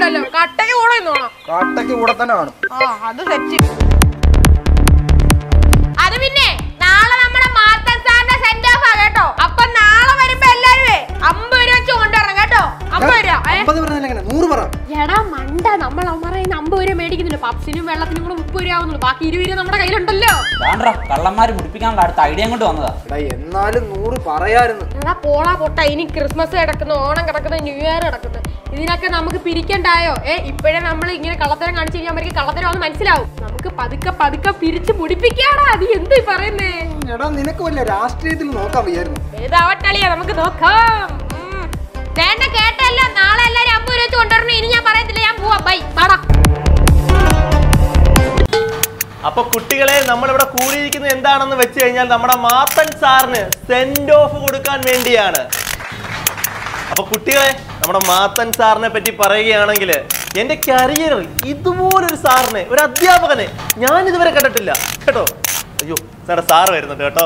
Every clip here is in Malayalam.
ഉണ്ടല്ലോ കട്ടയ്ക്ക് കൂടെ നോണം കാട്ടയ്ക്ക് കൂടെ തന്നെ കാണും ആ അത് സെറ്റ് അത് പിന്നെ നാളെ നമ്മുടെ മാർത്തൻ സാറിന്റെ സെന്റ് ഓഫ് ആ കേട്ടോ അപ്പൊ നാളെ വരുമ്പോ എല്ലാരുമേ അമ്പത് രൂപ വെച്ച് കൊണ്ടുവരണം കേട്ടോ അമ്പത് രൂപ ഏ? അമ്പത് പറഞ്ഞാൽ എങ്ങനെ നൂറ് പറ എടാ മണ്ട നമ്മൾ അമ്മറ അമ്പത് രൂപ മേടിക്കുന്നില്ല പപ്സിനും വെള്ളത്തിനും കൂടെ മുപ്പത് രൂപ ആവുന്നുള്ളൂ ബാക്കി ഇരുപത് രൂപ നമ്മുടെ കയ്യിലുണ്ടല്ലോ വേണ്ട കള്ളന്മാര് മുടിപ്പിക്കാനുള്ള അടുത്ത ഐഡിയ കൊണ്ട് വന്നതാ എടാ എന്നാലും നൂറ് പറയായിരുന്നു എടാ പോളാ പൊട്ട ഇനി ക്രിസ്മസ് കിടക്കുന്നു ഓണം കിടക്കുന്നു ന്യൂ ഇയർ കിടക്കുന്നു ഇതിനൊക്കെ നമുക്ക് പിരിക്കണ്ടായോ ഏ ഇപ്പോഴേ നമ്മൾ ഇങ്ങനെ കള്ളത്തരം കാണിച്ചു കഴിഞ്ഞാൽ അവർക്ക് കള്ളത്തരം മനസ്സിലാവും നമുക്ക് പതുക്കെ പതുക്കെ പിരിച്ച് മുടിപ്പിക്കാടാ അത് എന്ത് ഈ പറയുന്നേ എടാ നിനക്ക് വല്ല രാഷ്ട്രീയത്തിൽ നോക്കാൻ വയ്യായിരുന്നു ഏതാവട്ടളിയാ നമുക്ക് നോക്കാം ഉം. വേണ്ട കേട്ടല്ലോ നാളെ എല്ലാരും അമ്പത് രൂപ വെച്ച് കൊണ്ടുവരണം ഇനി ഞാൻ പറയത്തില്ല ഞാൻ പോവാ ബൈ പാടാ അപ്പൊ കുട്ടികളെ നമ്മളിവിടെ കൂടിയിരിക്കുന്നത് എന്താണെന്ന് വെച്ച് കഴിഞ്ഞാൽ നമ്മുടെ മാത്തൻ സാറിന് സെൻഡ് ഓഫ് കൊടുക്കാൻ വേണ്ടിയാണ് അപ്പൊ കുട്ടികളെ നമ്മുടെ മാത്തൻ സാറിനെ പറ്റി പറയുകയാണെങ്കിൽ എന്റെ കരിയറിൽ ഇതുപോലൊരു സാറിനെ ഒരു അധ്യാപകനെ ഞാൻ ഇതുവരെ കണ്ടിട്ടില്ല കേട്ടോ അയ്യോ സാറെ സാറ് വരുന്നുണ്ട് കേട്ടോ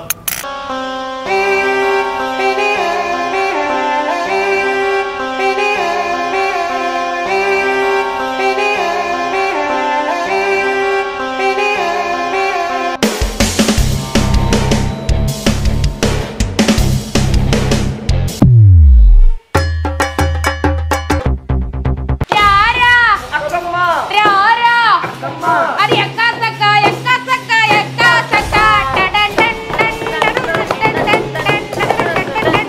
രാരാ. രാരാ. അത് എക്കാ സക്ക, എക്കാ സക്ക, എക്കാ സക്ക. ടടൻ ടൻ ടൻ ടടൻ ടൻ ടൻ ടൻ ടൻ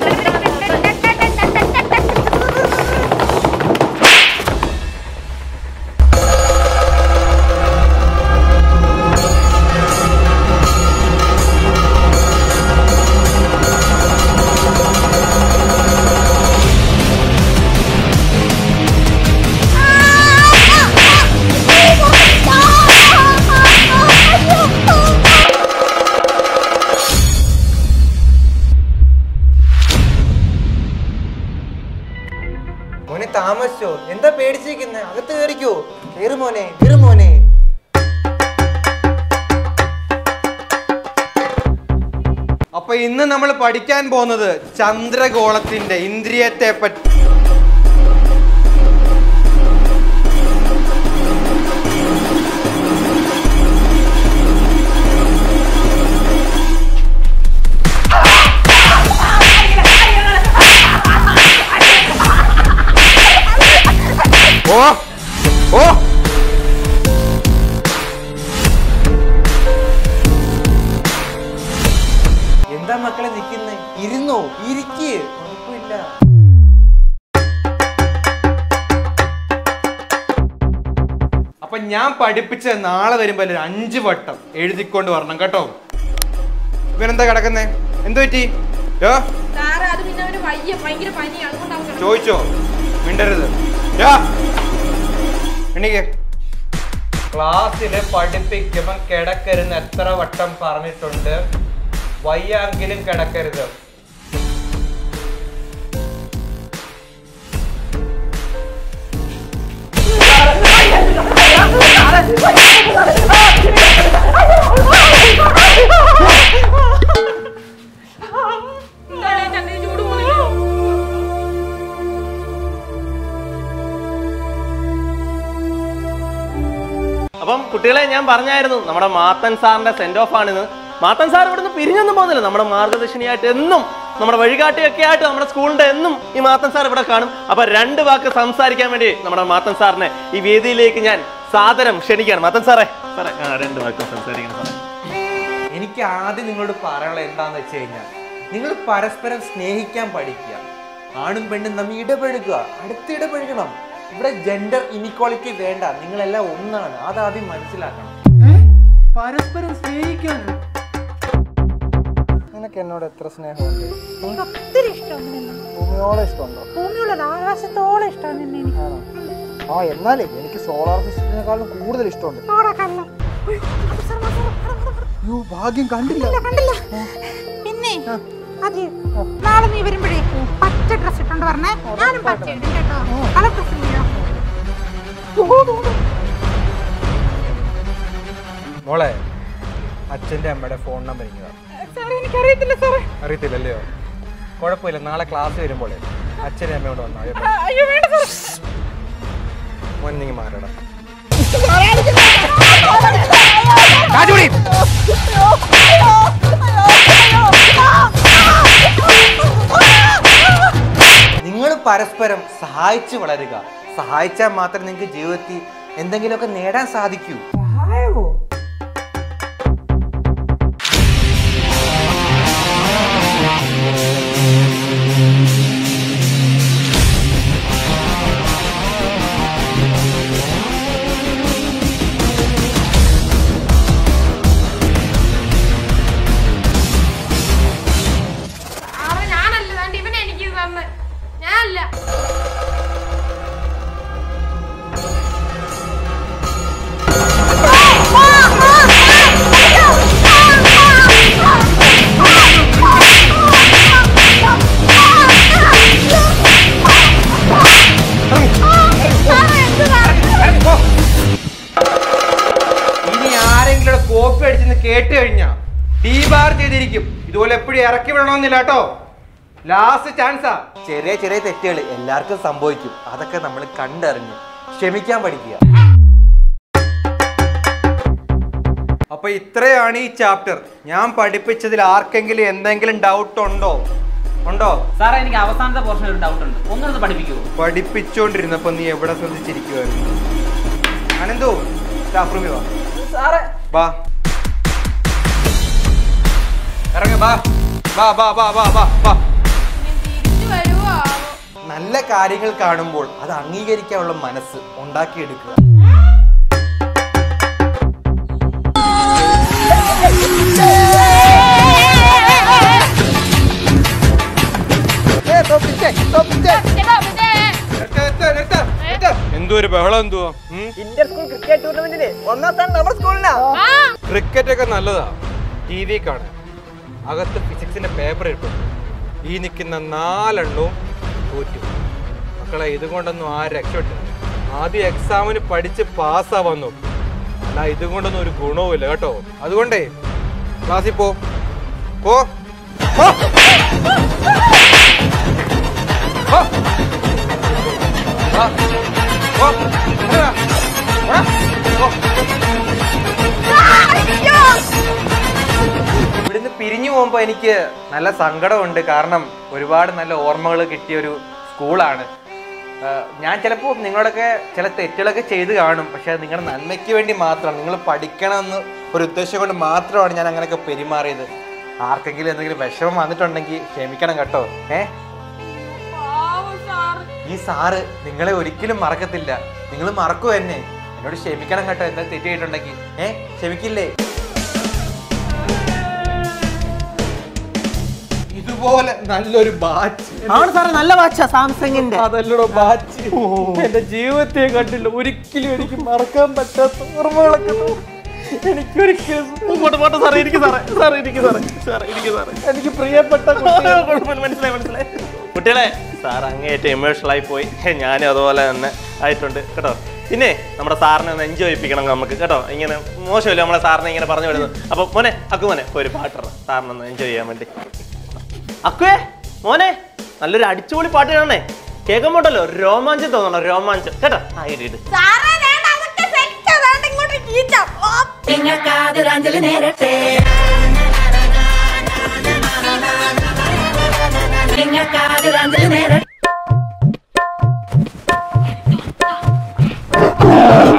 മോനെ താമസിച്ചോ എന്താ പേടിച്ചിരിക്കുന്നത് അകത്ത് കയറിക്കോ കേറ് മോനെ കേറ് മോനെ അപ്പൊ ഇന്ന് നമ്മൾ പഠിക്കാൻ പോകുന്നത് ചന്ദ്രഗോളത്തിന്റെ ഇന്ദ്രിയത്തെ പറ്റി ഓ ഓ എന്താ മക്കളെ നിൽക്കുന്നേ ഇരുന്നോ ഇരിക്ക് കുഴപ്പമില്ല അപ്പൊ ഞാൻ പഠിപ്പിച്ച നാളെ വരുമ്പോ ഒരു അഞ്ച് വട്ടം എഴുതിക്കൊണ്ട് വരണം കേട്ടോ ഇവനെന്താ കിടക്കുന്നേ എന്തു പറ്റി യോ സാറ് അത് പിന്നെ അവന് വയ്യ ഭയങ്കര പനിയാണ് അതുകൊണ്ടാവും കിടന്നത്. ചോദിച്ചോ മിണ്ടരുത് യാ. എണീക്ക് ക്ലാസ്സില് പഠിപ്പിക്കുമ്പോ കിടക്കരുന്ന് എത്ര വട്ടം പറഞ്ഞിട്ടുണ്ട് വയ്യാങ്കിലും കിടക്കരുത് എന്താണ് ഈ ചന്ദ്രന് ചൂട് പോകുന്നില്ലയോ? അപ്പം കുട്ടികളെ ഞാൻ പറഞ്ഞായിരുന്നു നമ്മുടെ മാത്തൻ സാറിന്റെ സെൻഡ് ഓഫ് ആണിന്ന് മാത്തൻ സാർ ഇവിടുന്ന് പിരിഞ്ഞൊന്നും പോകുന്നില്ല നമ്മുടെ മാർഗദർശിനിയായിട്ട് എന്നും നമ്മുടെ വഴികാട്ടിയൊക്കെ ആയിട്ട് നമ്മുടെ സ്കൂളിന്റെ എന്നും ഈ മാത്തൻ സാർ ഇവിടെ കാണും അപ്പൊ രണ്ട് വാക്ക് സംസാരിക്കാൻ വേണ്ടി നമ്മുടെ മാത്തൻ സാറിനെ ഈ വേദിയിലേക്ക് ഞാൻ സാദരം ക്ഷണിക്കുകയാണ് മാത്തൻ സാറേ സാറേ ആ രണ്ട് വാക്ക് സംസാരിക്കണം സാറേ എനിക്ക് ആദ്യം നിങ്ങളോട് പറയാനുള്ളത് എന്താന്ന് വെച്ച് കഴിഞ്ഞാൽ നിങ്ങൾ പരസ്പരം സ്നേഹിക്കാൻ പഠിക്കുക ആണും പെണ്ണും തമ്മിൽ ഇടപഴകുക അടുത്ത് ഇടപഴകണം ഇവിടെ ജെൻഡർ ഇനിക്വാളിറ്റി വേണ്ട നിങ്ങളെല്ലാം ഒന്നാണ് അതാദ്യം മനസ്സിലാക്കണം പരസ്പരം സ്നേഹിക്കാൻ നിനക്ക് എന്നോട് എത്ര സ്നേഹമുണ്ട് എനിക്ക് ഒത്തിരി ഇഷ്ടമാണ് നിന്നെ ഭൂമിയോളം ഇഷ്ടമുണ്ടോ ഭൂമിയുള്ള ആകാശത്തോളം ഇഷ്ടമാണ് നിന്നെ എനിക്ക് ആണോ ആ എന്നാലേ എനിക്ക് സോളാർ സിസ്റ്റത്തിനേക്കാളും കൂടുതൽ ഇഷ്ടമുണ്ട് ഓടാ കള്ള ഉയ്, അവസരം, അവസരം, അവസരം, അവസരം. അയ്യോ ഭാഗ്യം കണ്ടില്ല ഇല്ല, കണ്ടില്ല പിന്നെ അതെ നാളെ നീ വരുമ്പോഴേ പച്ച ഡ്രസ് ഇട്ടോണ്ട് പറഞ്ഞേ ഞാനും പച്ച ഇടും കേട്ടോ കളർ ഡ്രസ് ഇല്ലയോ മോളെ അച്ഛൻ്റെ അമ്മയുടെ ഫോൺ നമ്പർ ഇങ്ങനെ സാറേ എനിക്കറിയത്തില്ല സാറേ അറിയത്തില്ലല്ലയോ കുഴപ്പമില്ല നാളെ ക്ലാസ് വരുമ്പോൾ അച്ഛനും അമ്മയോട് വന്നാൽ അയ്യോ വേണ്ട സാറേ നീ മാറണം നിങ്ങൾ പരസ്പരം സഹായിച്ചു വളരുക സഹായിച്ചാൽ മാത്രമേ നിങ്ങൾക്ക് ജീവിതത്തിൽ എന്തെങ്കിലുമൊക്കെ നേടാൻ സാധിക്കൂ സാറ് ഞാനല്ല ദാണ്ട് ഇവനെ എനിക്ക് തന്നെ ഞാനല്ല ഇനി ആരെങ്കിലും കോപ്പി അടിച്ചെന്ന് കേട്ട് കഴിഞ്ഞാ ഡീബാർ ചെയ്തിരിക്കും ഇതുപോലെ എപ്പോഴും ഇറക്കി വിടണമെന്നില്ല കേട്ടോ ലാസ്റ്റ് ചാൻസാ ചെറിയ ചെറിയ തെറ്റുകൾ എല്ലാവർക്കും സംഭവിക്കും അതൊക്കെ നമ്മൾ കണ്ടറിഞ്ഞ് ക്ഷമിക്കാൻ പഠിക്കുക അപ്പൊ ഇത്രയാണ് ഈ ചാപ്റ്റർ ഞാൻ പഠിപ്പിച്ചതിൽ ആർക്കെങ്കിലും എന്തെങ്കിലും ഡൗട്ട് ഉണ്ടോ ഉണ്ടോ സാറേ എനിക്ക് അവസാനത്തെ പോർഷൻ ഒരു ഡൗട്ട് ഉണ്ട് ഒന്നൊന്ന് പഠിപ്പിക്കുമോ പഠിപ്പിച്ചോണ്ടിരുന്നപ്പോ നീ എവിടെ ശ്രദ്ധിച്ചിരിക്കുവായിരുന്നു അനന്തു സ്റ്റാഫ് റൂമിൽ വാ സാറേ വാ ഇറങ്ങ വാ വാ വാ വാ വാ വാ വാ ഇനി തിരിച്ചു വരുവോ ആവോ? നല്ല കാര്യങ്ങൾ കാണുമ്പോൾ അത് അംഗീകരിക്കാനുള്ള മനസ്സ് ഉണ്ടാക്കിയെടുക്കുക എന്തോ ഒരു ബഹളം എന്തുവാ ഇന്റർ സ്കൂൾ ക്രിക്കറ്റ് ടൂർണമെന്റിന് ഒന്നാം സ്ഥാനം നമ്മുടെ സ്കൂളിനാ ആ, ക്രിക്കറ്റ് ഒക്കെ നല്ലതാ ടി വി കാണാൻ അകത്ത് ഫിസിക്സിന്റെ പേപ്പർ ഇട്ടു ഈ നിൽക്കുന്ന നാലെണ്ണവും തോറ്റു മക്കളെ ഇതുകൊണ്ടൊന്നും ആ രക്ഷപ്പെട്ടില്ല ആദ്യം എക്സാമിന് പഠിച്ച് പാസ്സാവാൻ നോക്കും അല്ല ഇതുകൊണ്ടൊന്നും ഒരു ഗുണവുമില്ല കേട്ടോ അതുകൊണ്ടേ ക്ലാസ്സിൽ പോ പോ പോ. പോ. വാ. പോ. ഇറങ്ങ് വാ. വാ. പോ. ഇവിടുന്ന് പിരിഞ്ഞു പോകുമ്പോൾ എനിക്ക് നല്ല സങ്കടമുണ്ട് കാരണം ഒരുപാട് നല്ല ഓർമ്മകൾ കിട്ടിയ ഒരു സ്കൂളാണ് ആഹ് ഞാൻ ചിലപ്പോൾ നിങ്ങളൊക്കെ ചില തെറ്റുകളൊക്കെ ചെയ്ത് കാണും പക്ഷെ അത് നിങ്ങളുടെ നന്മയ്ക്ക് വേണ്ടി മാത്രമാണ് നിങ്ങൾ പഠിക്കണമെന്ന് ഒരു ഉദ്ദേശം കൊണ്ട് മാത്രമാണ് ഞാൻ അങ്ങനെയൊക്കെ പെരുമാറിയത് ആർക്കെങ്കിലും എന്തെങ്കിലും വിഷമം വന്നിട്ടുണ്ടെങ്കിൽ ക്ഷമിക്കണം കേട്ടോ ഏ പാവം സാറ്. ഈ സാറ് നിങ്ങളെ ഒരിക്കലും മറക്കത്തില്ല നിങ്ങൾ മറക്കൂ എന്നെ എന്നോട് ക്ഷമിക്കണം കേട്ടോ എന്താ തെറ്റ് ചെയ്തിട്ടുണ്ടെങ്കിൽ ഏ ക്ഷമിക്കില്ലേ ഇതുപോലെ നല്ലൊരു ബാച്ച് ആണ് സാറേ നല്ല വാച്ചാ സാംസങ്ങിന്റെ അതല്ലടോ ബാച്ച് എന്റെ ജീവിതത്തെ കണ്ടില്ല ഒരിക്കലും എനിക്ക് മറക്കാൻ പറ്റാത്ത ഓർമ്മകളൊക്കെ എനിക്കൊരിക്കലും പോട്ടെ പോട്ടെ സാറേ ഇരിക്കും സാറേ സാറേ ഇരിക്കും സാറേ സാറേ ഇരിക്കും സാറേ എനിക്ക് പ്രിയപ്പെട്ട കുഴപ്പമില്ല മനസ്സിലായി മനസ്സിലായി കുട്ടികളെ സാർ അങ്ങേയറ്റം ഇമോഷണൽ ആയി പോയി ഞാനും അതുപോലെ തന്നെ ആയിട്ടുണ്ട് കേട്ടോ പിന്നെ നമ്മുടെ സാറിനെ ഒന്ന് എൻജോയ് ചെയ്യിപ്പിക്കണം നമുക്ക് കേട്ടോ ഇങ്ങനെ മോശമല്ലേ നമ്മളെ സാറിനെ ഇങ്ങനെ പറഞ്ഞു വിടുന്നത് അപ്പൊ മോനെ അക്കു മോനെ ഒരു പാട്ടറ സാറിനൊന്ന് എൻജോയ് ചെയ്യാൻ വേണ്ടി അക്കുവേ മോനെ നല്ലൊരു അടിച്ചുപൊളി പാട്ട് കാണണേ കേൾക്കുമ്പോണ്ടല്ലോ രോമാഞ്ചം തോന്നണം രോമാഞ്ചം കേട്ടോ ആ ഇട് ഇട് സാറേ വേണ്ട അതൊക്കെ സെറ്റ് വേണ്ട ഇങ്ങോട്ട് കീറ്റാം ഓ, നിങ്ങൾക്കാതിരാഞ്ജലി നേരട്ടെ നിങ്ങൾക്കാതിരാഞ്ജലി നേരട്ടെ